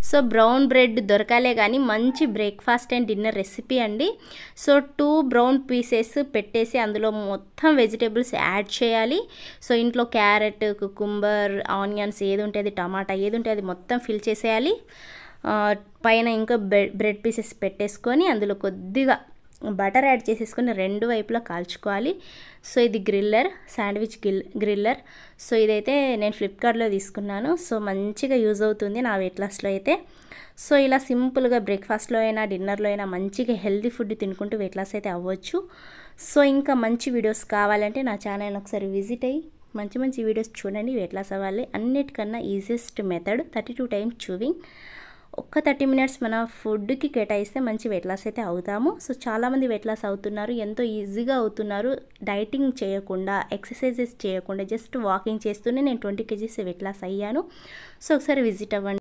so brown bread దొరకాలే కానీ మంచి బ్రేక్ఫాస్ట్ అండ్ డిన్నర్ రెసిపీ అండి సో టూ బ్రౌన్ పీసెస్ పెట్టేసి అందులో మొత్తం వెజిటేబుల్స్ యాడ్ చేయాలి సో ఇంట్లో క్యారెట్ కుకుంబర్ ఆనియన్స్ ఏది ఉంటే అది టమాటా ఏది ఉంటే అది మొత్తం ఫిల్ చేసేయాలి ఆ, పైన ఇంకా బ్రెడ్ బ్రెడ్ పీసెస్ పెట్టేసుకొని అందులో కొద్దిగా బటర్ యాడ్ చేసేసుకొని రెండు వైపులా కాల్చుకోవాలి సో ఇది griller sandwich grill griller so ఇదైతే నేను ఫ్లిప్కార్ట్లో తీసుకున్నాను సో మంచిగా యూజ్ అవుతుంది నా వెయిట్ లాస్లో అయితే సో ఇలా సింపుల్గా బ్రేక్ఫాస్ట్లో అయినా డిన్నర్లో అయినా మంచిగా హెల్తీ ఫుడ్ తినుకుంటూ వెయిట్ లాస్ అయితే అవ్వచ్చు సో ఇంకా మంచి వీడియోస్ కావాలంటే నా ఛానల్ ఒకసారి విజిట్ అయ్యి మంచి మంచి వీడియోస్ చూడండి వెయిట్ లాస్ అవ్వాలి అన్నిటికన్నా easiest method thirty two times chewing ఒక్క థర్టీ మినిట్స్ మన ఫుడ్కి కేటాయిస్తే మంచి వెయిట్ లాస్ అయితే అవుతాము సో చాలామంది వెయిట్ లాస్ అవుతున్నారు ఎంతో ఈజీగా అవుతున్నారు డైటింగ్ చేయకుండా ఎక్సర్సైజెస్ చేయకుండా జస్ట్ వాకింగ్ చేస్తూనే నేను ట్వంటీ కేజీస్ వెయిట్ లాస్ అయ్యాను సో ఒకసారి విజిట్ అవ్వండి